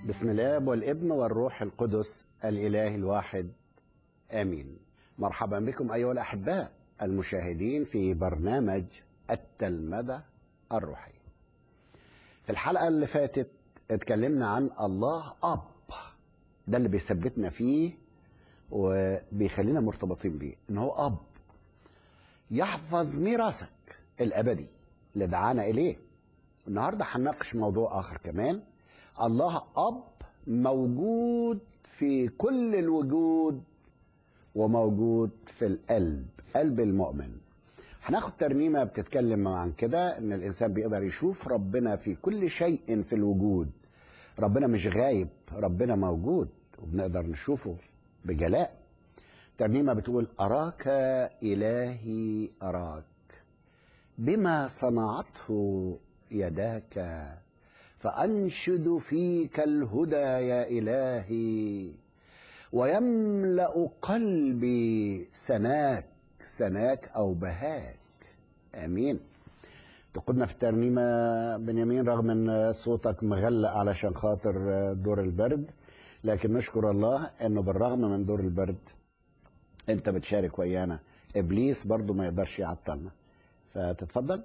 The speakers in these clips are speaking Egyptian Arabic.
بسم الاب والابن والروح القدس الاله الواحد امين مرحبا بكم ايها الاحباء المشاهدين في برنامج التلمذه الروحيه في الحلقه اللي فاتت اتكلمنا عن الله اب ده اللي بيثبتنا فيه وبيخلينا مرتبطين بيه ان هو اب يحفظ ميراثك الابدي اللي دعانا اليه النهارده هنناقش موضوع اخر كمان الله اب موجود في كل الوجود وموجود في القلب قلب المؤمن هناخد ترنيمه بتتكلم عن كده ان الانسان بيقدر يشوف ربنا في كل شيء في الوجود ربنا مش غايب ربنا موجود وبنقدر نشوفه بجلاء ترنيمه بتقول اراك الهي اراك بما صنعته يداك فانشد فيك الهدى يا الهي ويملا قلبي سناك سناك او بهاك امين تقودنا في الترنيمه بنيامين رغم ان صوتك مغلق علشان خاطر دور البرد لكن نشكر الله انه بالرغم من دور البرد انت بتشارك ويانا ابليس برضو ما يقدرش يعطلنا فتتفضل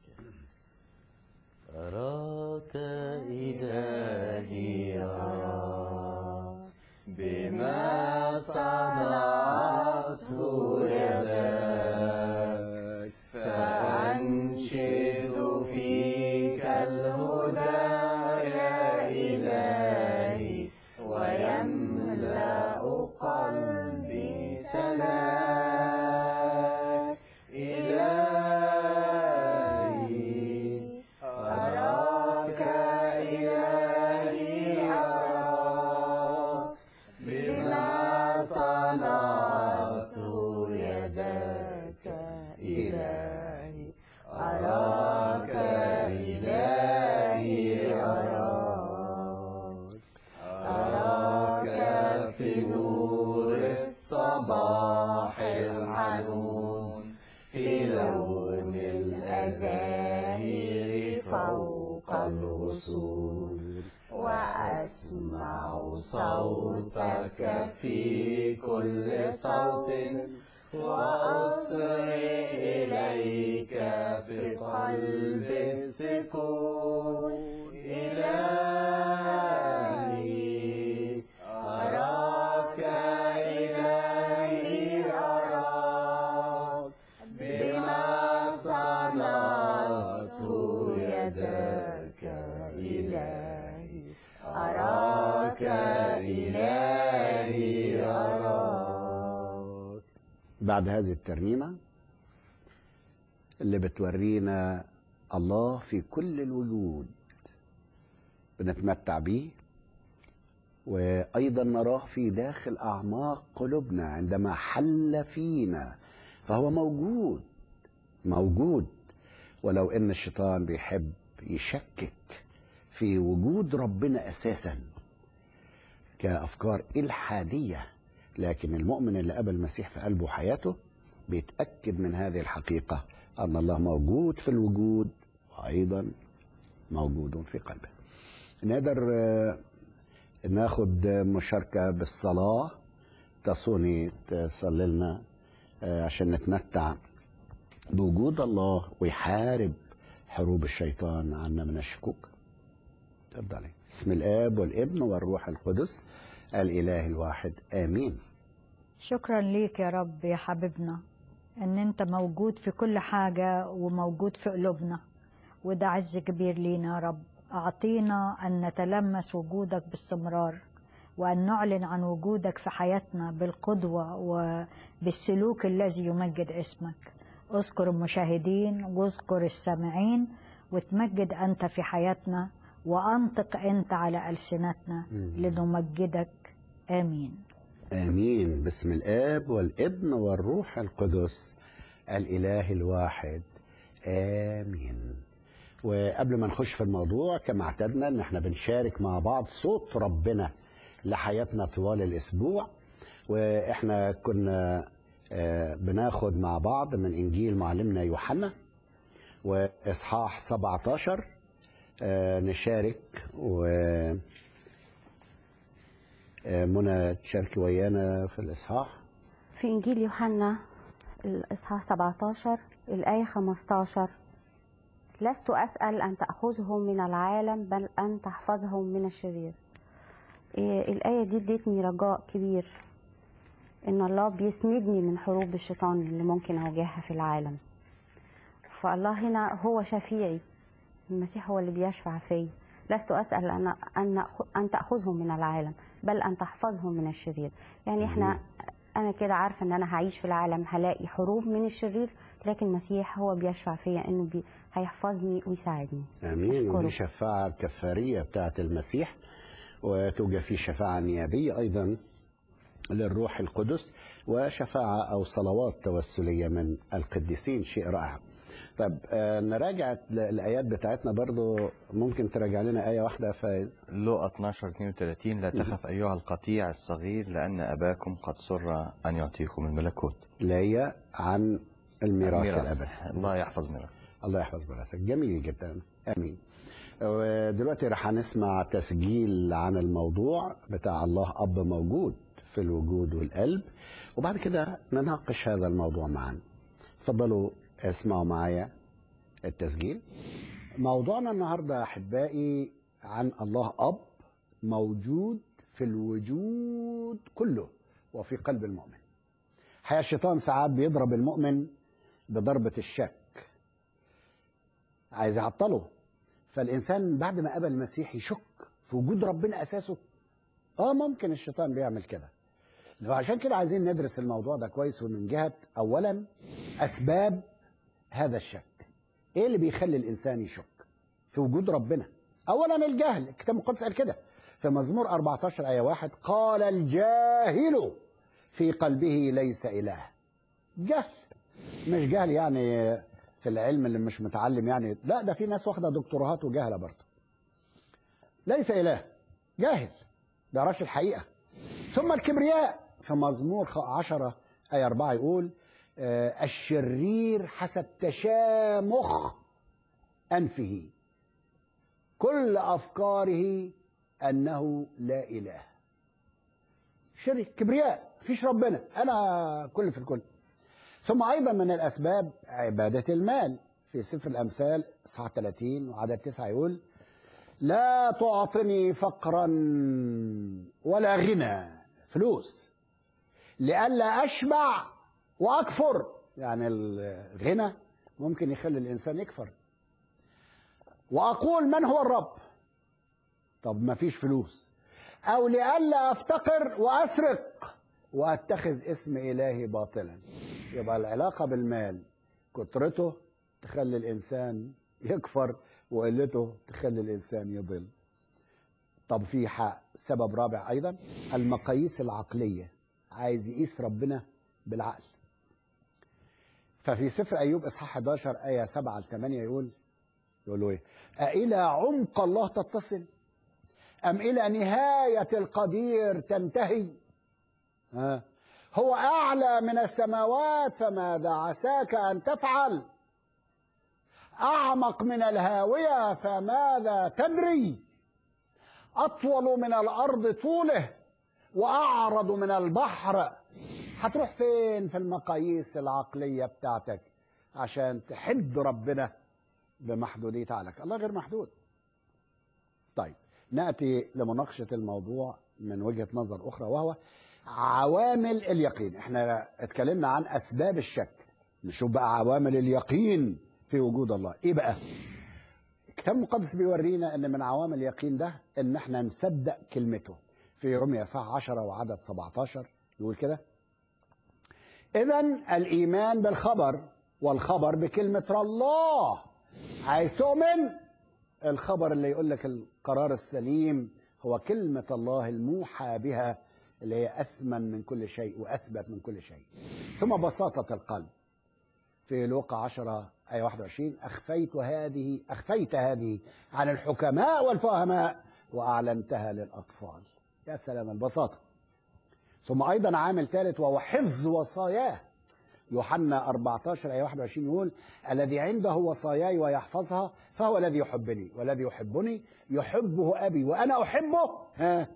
أراك إلهي أراك بما صنعته يداك فأنشد فيك الهدى يا إلهي ويملأ قلبي سناك إلهي أراك إلهي أراك بما صنعت يداك إلهي أراك إلهي أراك أراك في نور الصباح الحنون في لون الأزاهر فوق الغصون وأسمع صوتك في كل صوت وأسرع إليك في قلب السكون إلهي أراك إلهي أراك بما صنعت يداك إلهي أراك إلهي أراك بعد هذه الترنيمه اللي بتورينا الله في كل الوجود بنتمتع بيه وايضا نراه في داخل اعماق قلوبنا عندما حل فينا فهو موجود موجود ولو ان الشيطان بيحب يشكك في وجود ربنا اساسا كافكار الحاديه لكن المؤمن اللي قبل المسيح في قلبه وحياته بيتاكد من هذه الحقيقه ان الله موجود في الوجود وايضا موجود في قلبه نقدر آه، ناخد مشاركه بالصلاه تصوني تصلي لنا آه، عشان نتمتع بوجود الله ويحارب حروب الشيطان عنا من الشكوك تفضلي بسم الاب والابن والروح القدس الاله الواحد امين شكرا ليك يا رب يا حبيبنا ان انت موجود في كل حاجة وموجود في قلوبنا وده عز كبير لينا يا رب اعطينا ان نتلمس وجودك باستمرار وان نعلن عن وجودك في حياتنا بالقدوة وبالسلوك الذي يمجد اسمك اذكر المشاهدين واذكر السامعين وتمجد انت في حياتنا وانطق انت على السنتنا لنمجدك امين امين بسم الاب والابن والروح القدس الاله الواحد امين وقبل ما نخش في الموضوع كما اعتدنا ان احنا بنشارك مع بعض صوت ربنا لحياتنا طوال الاسبوع واحنا كنا آه، بناخد مع بعض من انجيل معلمنا يوحنا واصحاح 17 آه، نشارك و آه، منى تشاركي ويانا في الإصحاح في إنجيل يوحنا الإصحاح 17 الآية 15 لست أسأل أن تأخذهم من العالم بل أن تحفظهم من الشرير إيه، الآية دي ادتني رجاء كبير إن الله بيسندني من حروب الشيطان اللي ممكن أواجهها في العالم فالله هنا هو شفيعي المسيح هو اللي بيشفع فيا لست أسأل أن أن أن تأخذهم من العالم بل أن تحفظهم من الشرير يعني إحنا أنا كده عارفة إن أنا هعيش في العالم هلاقي حروب من الشرير لكن المسيح هو بيشفع فيا إنه بي هيحفظني ويساعدني امين أشكره. ودي شفاعه الكفاريه بتاعه المسيح وتوجد في شفاعه نيابيه ايضا للروح القدس وشفاعه او صلوات توسليه من القديسين شيء رائع. طيب آه، نراجع ال- الايات بتاعتنا برضو ممكن تراجع لنا ايه واحده يا فايز لوقا 12 32 لا تخف أيها القطيع الصغير لأن أباكم قد سر أن يعطيكم الملكوت اللي هي عن الميراث ميراث. الابدي. الله يحفظ ميراث الله يحفظ ميراثك جميل جدا امين ودلوقتي رح نسمع تسجيل عن الموضوع بتاع الله اب موجود في الوجود والقلب وبعد كده نناقش هذا الموضوع معا تفضلوا اسمعوا معايا التسجيل موضوعنا النهارده احبائي عن الله اب موجود في الوجود كله وفي قلب المؤمن حقيقة الشيطان ساعات بيضرب المؤمن بضربة الشك عايز يعطله فالإنسان بعد ما قبل المسيح يشك في وجود ربنا أساسه اه ممكن الشيطان بيعمل كده وعشان كده عايزين ندرس الموضوع ده كويس ومن جهة أولا أسباب هذا الشك إيه اللي بيخلي الإنسان يشك في وجود ربنا أولا الجهل الكتاب المقدس قال كده في مزمور 14 آية واحد قال الجاهل في قلبه ليس إله جهل مش جهل يعني في العلم اللي مش متعلم يعني لا ده في ناس واخده دكتوراهات وجهله برضه ليس اله جاهل ما يعرفش الحقيقه ثم الكبرياء في مزمور خ- عشرة آية أربعة يقول آه، الشرير حسب تشامخ أنفه كل أفكاره أنه لا إله شرير كبرياء فيش ربنا أنا كل في الكل ثم أيضا من الأسباب عبادة المال في سفر الأمثال صح 30 وعدد 9 يقول لا تعطني فقرا ولا غنى فلوس لئلا أشبع وأكفر يعني الغنى ممكن يخلي الإنسان يكفر وأقول من هو الرب طب ما فيش فلوس أو لئلا أفتقر وأسرق وأتخذ اسم إلهي باطلا يبقى العلاقة بالمال كترته تخلي الإنسان يكفر وقلته تخلي الإنسان يضل طب في حق سبب رابع أيضا المقاييس العقلية عايز يقيس ربنا بالعقل ففي سفر أيوب إصحاح 11 آية 7 ل 8 يقول يقول له إيه؟ أإلى عمق الله تتصل أم إلى نهاية القدير تنتهي ها هو أعلى من السماوات فماذا عساك أن تفعل أعمق من الهاوية فماذا تدري أطول من الأرض طوله وأعرض من البحر هتروح فين في المقاييس العقلية بتاعتك عشان تحد ربنا بمحدودية عقلك الله غير محدود طيب نأتي لمناقشة الموضوع من وجهة نظر أخرى وهو عوامل اليقين احنا اتكلمنا عن أسباب الشك نشوف بقى عوامل اليقين في وجود الله ايه بقى الكتاب المقدس بيورينا ان من عوامل اليقين ده ان احنا نصدق كلمته في رمية صح 10 وعدد 17 يقول كده اذا الايمان بالخبر والخبر بكلمة الله عايز تؤمن الخبر اللي يقول لك القرار السليم هو كلمة الله الموحى بها اللي هي أثمن من كل شيء وأثبت من كل شيء ثم بساطة القلب في لوقا 10 آية 21 أخفيت هذه أخفيت هذه عن الحكماء والفهماء وأعلنتها للأطفال يا سلام البساطة ثم أيضا عامل ثالث وهو حفظ وصاياه يوحنا 14 آية 21 يقول الذي عنده وصاياي ويحفظها فهو الذي يحبني والذي يحبني يحبه أبي وأنا أحبه ها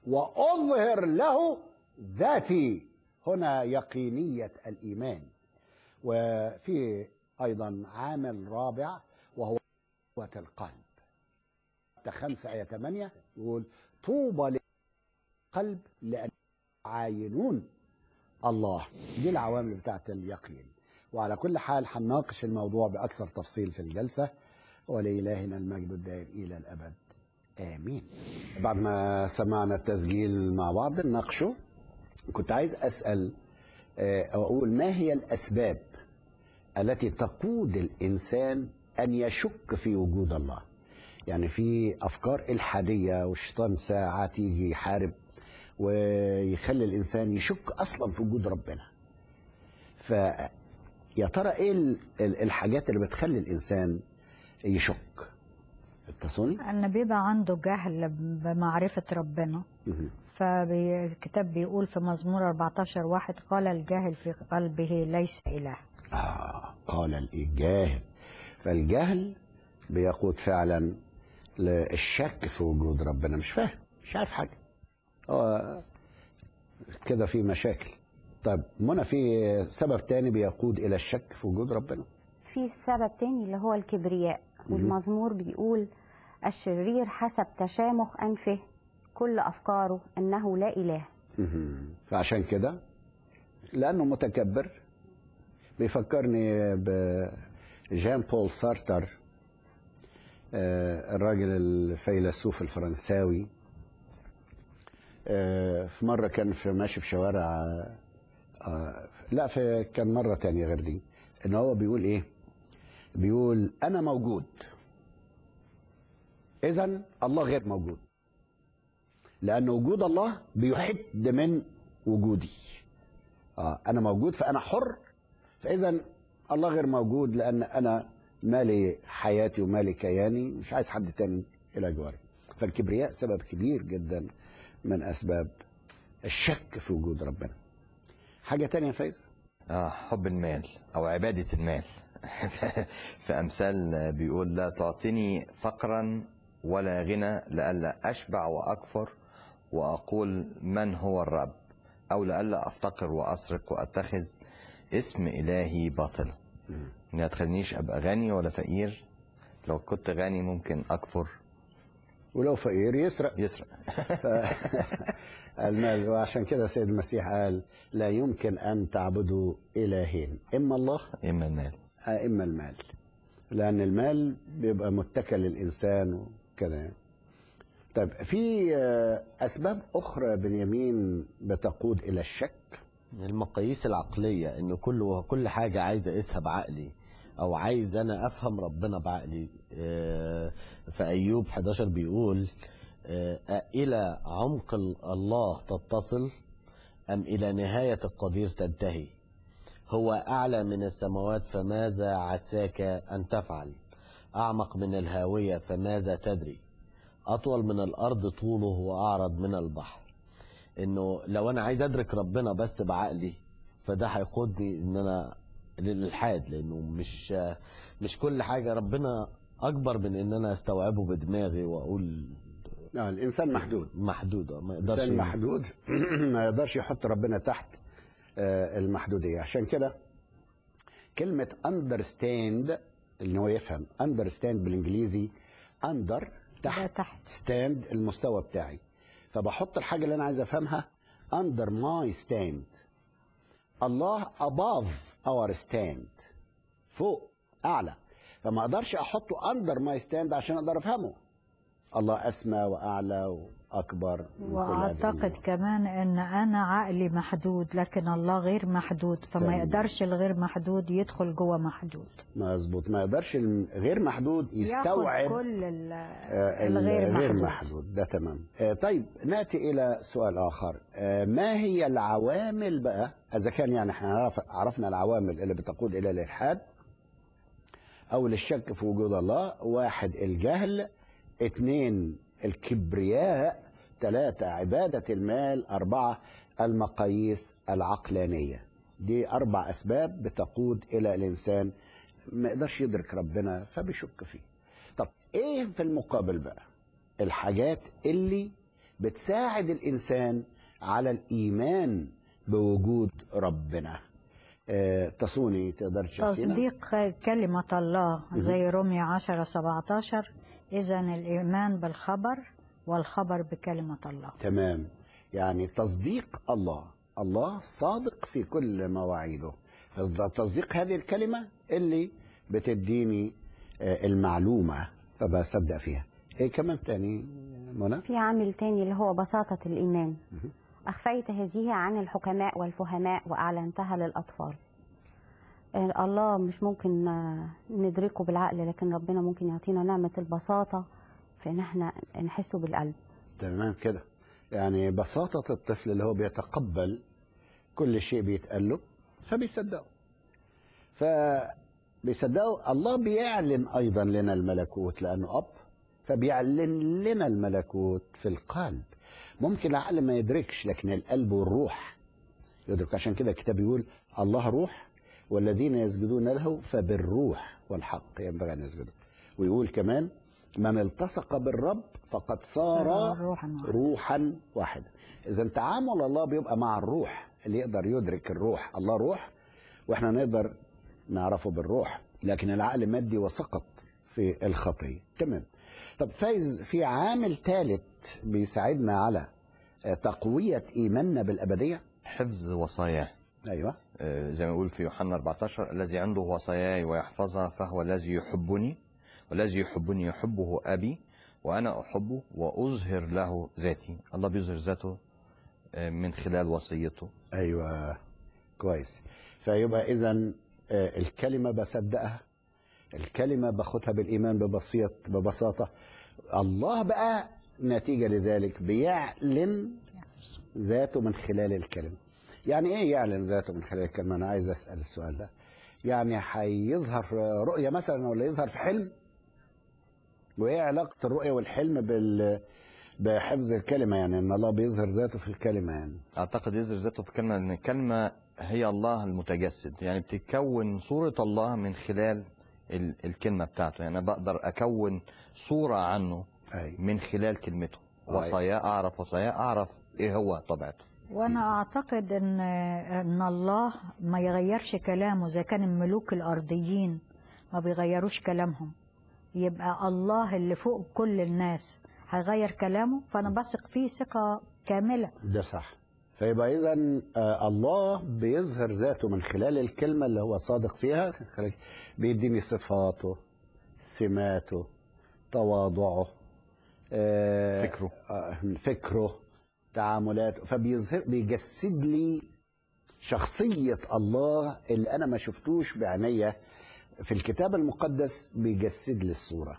وأظهر له ذاتي هنا يقينية الإيمان وفي أيضا عامل رابع وهو قوة القلب حتى خمسة آية 8 يقول طوبى للقلب لأن يعاينون الله دي العوامل بتاعت اليقين وعلى كل حال هنناقش الموضوع بأكثر تفصيل في الجلسة ولإلهنا المجد الدائم إلى الأبد آمين بعد ما سمعنا التسجيل مع بعض نناقشه كنت عايز أسأل آه، أو أقول ما هي الأسباب التي تقود الإنسان أن يشك في وجود الله يعني في أفكار إلحادية والشيطان ساعات يجي يحارب ويخلي الإنسان يشك أصلا في وجود ربنا فيا ترى إيه ال- ال- الحاجات اللي بتخلي الإنسان يشك التصوني أن بيبقى عنده جهل بمعرفة ربنا مهم. فالكتاب بيقول في مزمور 14 واحد قال الجاهل في قلبه ليس إله آه قال الجاهل فالجهل بيقود فعلا للشك في وجود ربنا مش فاهم مش عارف حاجة هو كده في مشاكل طيب منى في سبب تاني بيقود إلى الشك في وجود ربنا في سبب تاني اللي هو الكبرياء والمزمور بيقول الشرير حسب تشامخ أنفه كل أفكاره أنه لا إله مهم. فعشان كده لأنه متكبر بيفكرني بجان بول سارتر آه، الراجل الفيلسوف الفرنساوي آه، في مرة كان في ماشي في شوارع آه، لا في كان مرة تانية غير دي ان هو بيقول ايه بيقول انا موجود اذا الله غير موجود لأن وجود الله بيحد من وجودي آه أنا موجود فأنا حر فإذا الله غير موجود لأن أنا مالي حياتي ومالي كياني مش عايز حد تاني إلى جواري فالكبرياء سبب كبير جدا من أسباب الشك في وجود ربنا حاجة تانية يا فايز آه حب المال أو عبادة المال في أمثال بيقول لا تعطني فقرا ولا غنى لئلا أشبع وأكفر وأقول من هو الرب أو لئلا أفتقر وأسرق وأتخذ اسم إلهي باطلا ما تخلينيش أبقى غني ولا فقير لو كنت غني ممكن أكفر ولو فقير يسرق يسرق المال وعشان كده سيد المسيح قال لا يمكن أن تعبدوا إلهين إما الله إما المال إما المال لأن المال بيبقى متكل الإنسان وكده يعني. طيب في آه، أسباب أخرى بنيامين بتقود إلى الشك المقاييس العقلية إن كل كل حاجة عايز أقيسها بعقلي أو عايز أنا أفهم ربنا بعقلي آه، في أيوب 11 بيقول آه، إلى عمق ال- الله تتصل أم إلى نهاية القدير تنتهي هو أعلى من السماوات فماذا عساك أن تفعل أعمق من الهاوية فماذا تدري أطول من الأرض طوله وأعرض من البحر انه لو انا عايز ادرك ربنا بس بعقلي فده هيقودني ان انا للالحاد لانه مش مش كل حاجه ربنا اكبر من ان انا استوعبه بدماغي واقول آه، الإنسان محدود محدوده ما يقدرش الإنسان محدود ما يقدرش يحط ربنا تحت آه، المحدودية عشان كده كلمة understand اللي هو يفهم understand بالإنجليزي under ده تحت تحت ستاند المستوى بتاعي فبحط الحاجة اللي أنا عايز أفهمها under my stand الله above our stand فوق أعلى فما أقدرش أحطه under my stand عشان أقدر أفهمه الله أسمى وأعلى وأكبر من كل هذه واعتقد الأمور. كمان ان انا عقلي محدود لكن الله غير محدود فما تمام. يقدرش الغير محدود يدخل جوه محدود مظبوط ما يقدرش الغير محدود ياخد يستوعب كل ال- آه، الغير الغير محدود محدود ده تمام آه، طيب ناتي الى سؤال اخر آه، ما هي العوامل بقى اذا كان يعني احنا عرف عرفنا العوامل اللي بتقود الى الالحاد او للشك في وجود الله واحد الجهل اثنين الكبرياء ثلاثة عبادة المال أربعة المقاييس العقلانية دي أربع أسباب بتقود إلى الإنسان ما يقدرش يدرك ربنا فبيشك فيه طب إيه في المقابل بقى الحاجات اللي بتساعد الإنسان على الإيمان بوجود ربنا آه، تصوني تقدر تشاركينا؟ تصديق كلمة الله زي رومية 10 17 إذا الإيمان بالخبر والخبر بكلمة الله تمام يعني تصديق الله الله صادق في كل مواعيده فتصديق هذه الكلمة اللي بتديني آه، المعلومة فبصدق فيها ايه كمان تاني منى في عامل تاني اللي هو بساطة الإيمان أخفيت هذه عن الحكماء والفهماء وأعلنتها للأطفال آه، الله مش ممكن آه، ندركه بالعقل لكن ربنا ممكن يعطينا نعمة البساطة في إن احنا نحسه بالقلب تمام كده يعني بساطة الطفل اللي هو بيتقبل كل شيء بيتقال له فبيصدقه فبيصدقه الله بيعلن أيضا لنا الملكوت لأنه أب فبيعلن لنا الملكوت في القلب ممكن العقل ما يدركش لكن القلب والروح يدرك عشان كده الكتاب يقول الله روح والذين يسجدون له فبالروح والحق ينبغي أن يسجدوا ويقول كمان من التصق بالرب فقد صار صار روحاً واحداً. روحا واحدا اذا تعامل الله بيبقى مع الروح اللي يقدر يدرك الروح الله روح واحنا نقدر نعرفه بالروح لكن العقل مادي وسقط في الخطيه تمام طب فايز في عامل ثالث بيساعدنا على آه، تقويه ايماننا بالابديه حفظ وصاياه ايوه آه، زي ما يقول في يوحنا 14 الذي عنده وصاياي ويحفظها فهو الذي يحبني والذي يحبني يحبه أبي وأنا أحبه وأظهر له ذاتي الله بيظهر ذاته آه، من خلال وصيته ايوه كويس فيبقى اذا الكلمه بصدقها الكلمه باخدها بالايمان ببسيط ببساطه الله بقى نتيجه لذلك بيعلن ذاته من خلال الكلمه يعني ايه يعلن ذاته من خلال الكلمه انا عايز اسال السؤال ده يعني هيظهر في رؤيه مثلا ولا يظهر في حلم وايه علاقه الرؤيه والحلم بال بحفظ الكلمه يعني ان الله بيظهر ذاته في الكلمه يعني أعتقد يظهر ذاته في كلمة أن الكلمة هي الله المتجسد يعني بتتكون صورة الله من خلال ال- الكلمة بتاعته يعني أنا بقدر أكون صورة عنه اي من خلال كلمته أيوة. وصاياه أعرف وصاياه أعرف إيه هو طبيعته وانا اعتقد ان ان الله ما يغيرش كلامه زي كان الملوك الارضيين ما بيغيروش كلامهم يبقى الله اللي فوق كل الناس هيغير كلامه فانا بثق فيه ثقه كامله ده صح فيبقى اذا الله بيظهر ذاته من خلال الكلمه اللي هو صادق فيها خلال- بيديني صفاته سماته تواضعه آه، فكره. آه، فكره تعاملاته فبيظهر بيجسد لي شخصيه الله اللي انا ما شفتوش بعينيا في الكتاب المقدس بيجسد لي الصوره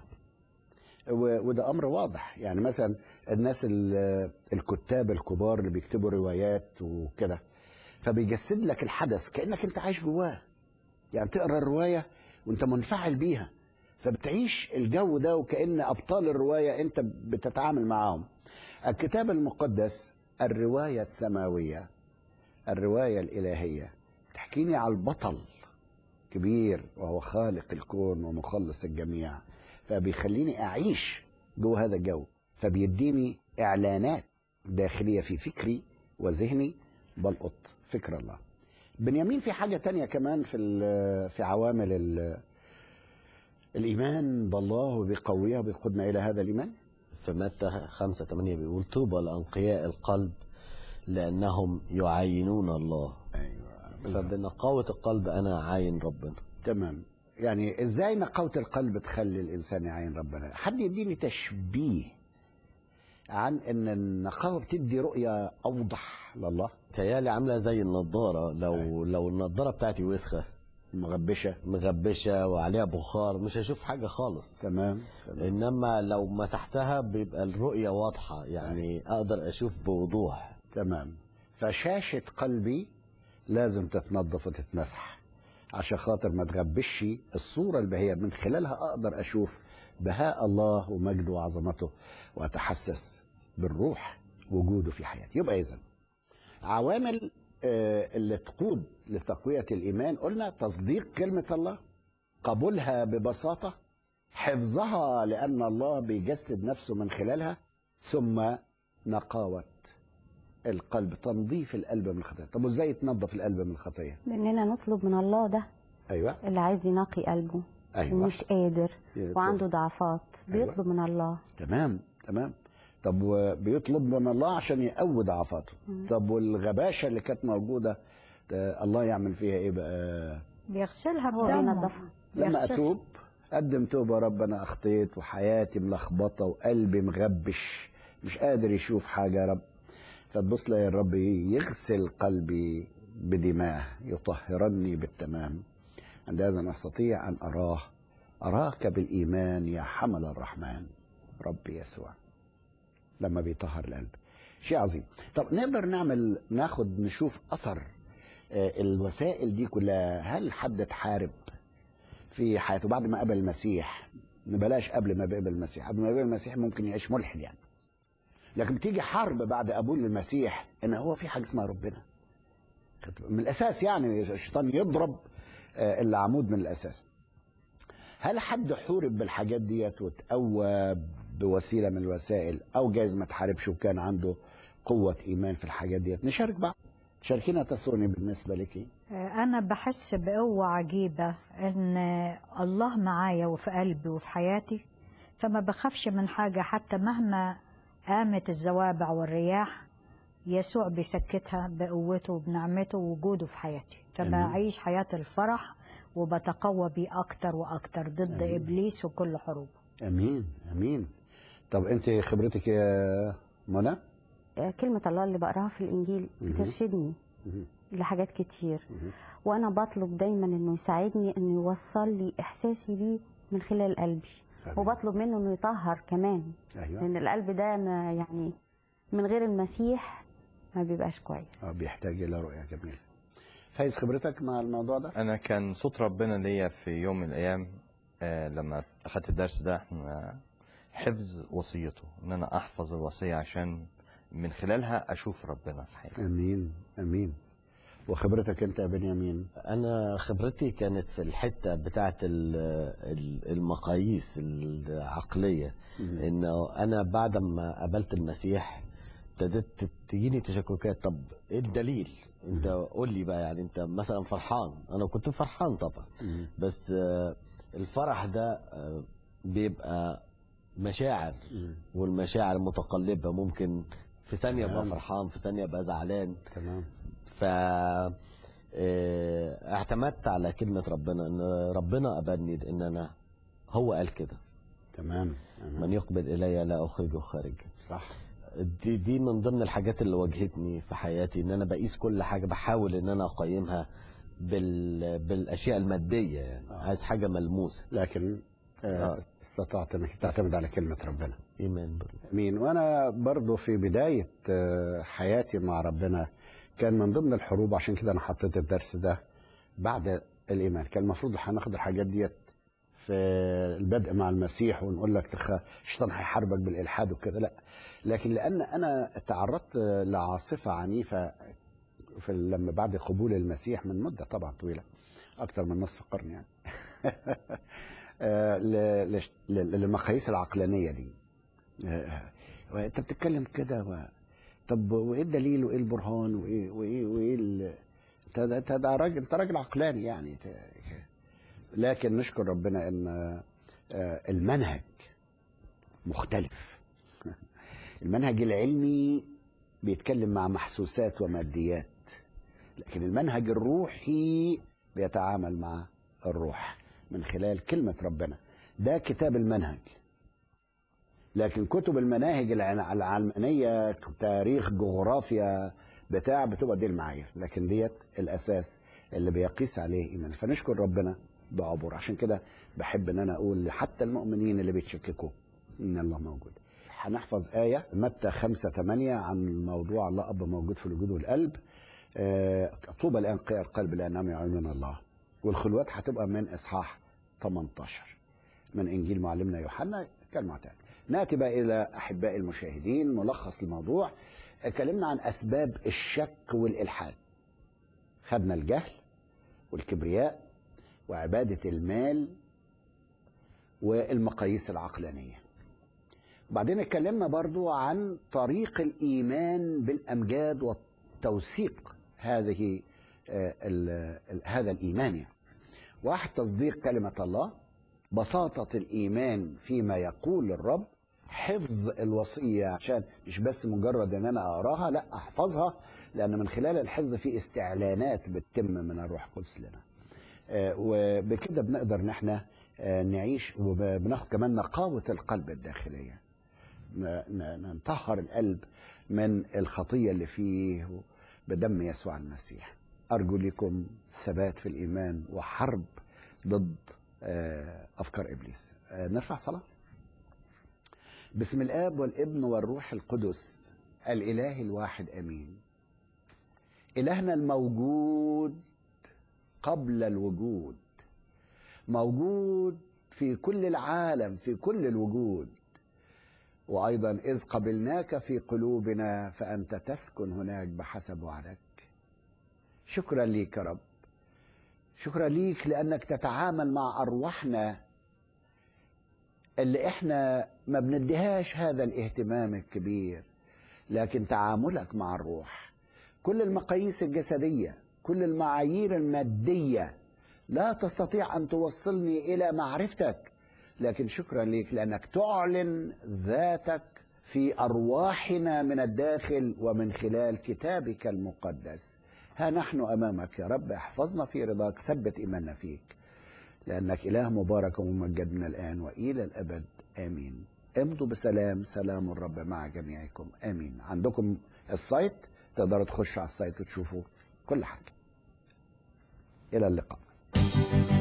و- وده امر واضح يعني مثلا الناس ال- الكتاب الكبار اللي بيكتبوا روايات وكده فبيجسد لك الحدث كانك انت عايش جواه يعني تقرا الروايه وانت منفعل بيها فبتعيش الجو ده وكان ابطال الروايه انت بتتعامل معاهم الكتاب المقدس الروايه السماويه الروايه الالهيه تحكيني على البطل كبير وهو خالق الكون ومخلص الجميع فبيخليني اعيش جوه هذا الجو فبيديني اعلانات داخليه في فكري وذهني بلقط فكر الله بنيامين في حاجه تانية كمان في ال- في عوامل ال- الايمان بالله وبيقويها وبيقودنا الى هذا الايمان في متى 5 8 بيقول طوبى لأنقياء القلب لأنهم يعاينون الله ايوه فبنقاوة القلب أنا عاين ربنا تمام يعني ازاي نقاوة القلب تخلي الانسان يعين ربنا حد يديني تشبيه عن ان النقاوة بتدي رؤية اوضح لله تيالي عاملة زي النضارة لو لو النضارة بتاعتي وسخة مغبشة مغبشة وعليها بخار مش هشوف حاجة خالص تمام تمام. إنما لو مسحتها بيبقى الرؤية واضحة يعني أقدر أشوف بوضوح تمام فشاشة قلبي لازم تتنظف وتتمسح عشان خاطر ما تغبش الصورة البهية من خلالها أقدر أشوف بهاء الله ومجده وعظمته وأتحسس بالروح وجوده في حياتي يبقى إذن عوامل آه، اللي تقود لتقوية الإيمان قلنا تصديق كلمة الله قبولها ببساطة حفظها لأن الله بيجسد نفسه من خلالها ثم نقاوة القلب تنظيف القلب من الخطية طب وازاي يتنظف القلب من الخطية باننا نطلب من الله ده ايوه اللي عايز ينقي قلبه ايوه ومش قادر يطلب. وعنده ضعفات أيوة. بيطلب من الله تمام تمام طب وبيطلب من الله عشان يقوي ضعفاته طب والغباشة اللي كانت موجودة آه، الله يعمل فيها ايه بقى بيغسلها هو بدمه بينضفها لما يغسل. اتوب قدم توبه يا رب انا اخطيت وحياتي ملخبطه وقلبي مغبش مش قادر يشوف حاجه يا رب فتبص تلاقي الرب يغسل قلبي بدماءه يطهرني بالتمام عندئذ استطيع ان اراه اراك بالايمان يا حمل الرحمن رب يسوع لما بيطهر القلب شيء عظيم طب نقدر نعمل ناخد نشوف اثر آه، الوسائل دي كلها هل حد اتحارب في حياته بعد ما قبل المسيح بلاش قبل ما بيقبل المسيح قبل ما يقبل المسيح ممكن يعيش ملحد يعني لكن بتيجي حرب بعد قبول المسيح ان هو في حاجه اسمها ربنا من الاساس يعني الشيطان يضرب آه، العمود من الاساس هل حد حورب بالحاجات ديت وتقوى بوسيله من الوسائل او جايز ما تحاربش وكان عنده قوه ايمان في الحاجات ديت نشارك بعض شاركينا تسوني بالنسبه لك أنا بحس بقوة عجيبة إن الله معايا وفي قلبي وفي حياتي فما بخافش من حاجة حتى مهما قامت الزوابع والرياح يسوع بيسكتها بقوته وبنعمته ووجوده في حياتي فبعيش حياة الفرح وبتقوى بيه أكتر وأكتر ضد أمين. إبليس وكل حروبه امين امين طب انت خبرتك يا منى آه، كلمة الله اللي بقراها في الإنجيل مهم. بترشدني مهم. لحاجات كتير مهم. وأنا بطلب دايما إنه يساعدني إنه يوصل لي إحساسي بيه من خلال قلبي آمين. وبطلب منه إنه يطهر كمان ايوه لأن القلب ده ما يعني من غير المسيح ما بيبقاش كويس آه، بيحتاج الى رؤيه جميله فايز خبرتك مع الموضوع ده انا كان صوت ربنا ليا في يوم من الايام آه، لما اخدت الدرس ده آه، حفظ وصيته ان انا احفظ الوصيه عشان من خلالها اشوف ربنا في حياتي امين امين وخبرتك انت يا بنيامين انا خبرتي كانت في الحته بتاعه ال- ال- المقاييس العقليه مم. انه انا بعد ما قابلت المسيح ابتدت تجيني تشككات طب ايه الدليل انت قول لي بقى يعني انت مثلا فرحان انا كنت فرحان طبعا مم. بس آه، الفرح ده آه، بيبقى مشاعر مم. والمشاعر متقلبه ممكن في ثانيه ابقى تمام. فرحان في ثانيه ابقى زعلان تمام ف آه، اعتمدت على كلمة ربنا ان ربنا قبلني ان انا هو قال كده تمام من تمام. يقبل الي لا اخرجه خارج صح دي دي من ضمن الحاجات اللي واجهتني في حياتي ان انا بقيس كل حاجة بحاول ان انا اقيمها بال بالاشياء المادية يعني آه. عايز حاجة ملموسة لكن آه، آه. استطعت انك تعتمد على كلمه ربنا ايمان بالله امين وانا برضو في بدايه آه، حياتي مع ربنا كان من ضمن الحروب عشان كده انا حطيت الدرس ده بعد الايمان كان المفروض هناخد الحاجات ديت في البدء مع المسيح ونقول لك تخ... الشيطان هيحاربك بالالحاد وكده لا لكن لان انا تعرضت لعاصفه عنيفه في لما بعد قبول المسيح من مده طبعا طويله اكتر من نصف قرن يعني آه، ل- لش- ل- للمقاييس العقلانيه دي آه، انت بتتكلم كده و... طب وايه الدليل وايه البرهان وايه وايه وايه ال... انت ده- انت ده راجل انت راجل عقلاني يعني ت- لكن نشكر ربنا ان آه، المنهج مختلف المنهج العلمي بيتكلم مع محسوسات وماديات لكن المنهج الروحي بيتعامل مع الروح من خلال كلمة ربنا ده كتاب المنهج لكن كتب المناهج الع- العلمانية تاريخ جغرافيا بتاع بتبقى دي المعايير لكن ديت الأساس اللي بيقيس عليه إيمان فنشكر ربنا بعبور عشان كده بحب ان انا اقول حتى المؤمنين اللي بيتشككوا ان الله موجود هنحفظ آية متى خمسة ثمانية عن موضوع الله أب موجود في الوجود والقلب آه، طوبى لأنقياء القلب لأنهم يعينون الله والخلوات هتبقى من إصحاح 18 من إنجيل معلمنا يوحنا كالمعتاد نأتي بقى إلى أحبائي المشاهدين ملخص الموضوع اتكلمنا عن أسباب الشك والإلحاد خدنا الجهل والكبرياء وعبادة المال والمقاييس العقلانية بعدين اتكلمنا برضو عن طريق الإيمان بالأمجاد والتوثيق هذه آه، ال- ال- هذا الإيمان يعني. واحد تصديق كلمة الله بساطة الإيمان فيما يقول الرب حفظ الوصية عشان مش بس مجرد ان انا اقراها لا احفظها لان من خلال الحفظ في استعلانات بتتم من الروح القدس لنا آه، وبكده بنقدر ان احنا آه، نعيش وبناخد كمان نقاوة القلب الداخلية ن- ن- نطهر القلب من الخطية اللي فيه بدم يسوع المسيح أرجو لكم ثبات في الإيمان وحرب ضد آه، أفكار إبليس آه، نرفع صلاة بسم الآب والابن والروح القدس الإله الواحد أمين إلهنا الموجود قبل الوجود موجود في كل العالم في كل الوجود وايضا اذ قبلناك في قلوبنا فانت تسكن هناك بحسب وعدك شكرا ليك يا رب شكرا ليك لانك تتعامل مع ارواحنا اللي احنا ما بنديهاش هذا الاهتمام الكبير لكن تعاملك مع الروح كل المقاييس الجسديه كل المعايير الماديه لا تستطيع ان توصلني الى معرفتك لكن شكرا لك لانك تعلن ذاتك في ارواحنا من الداخل ومن خلال كتابك المقدس ها نحن امامك يا رب احفظنا في رضاك ثبت ايماننا فيك لانك اله مبارك وممجد من الان والى الابد امين امضوا بسلام سلام الرب مع جميعكم امين عندكم السايت تقدروا تخشوا على السايت وتشوفوا كل حاجه الى اللقاء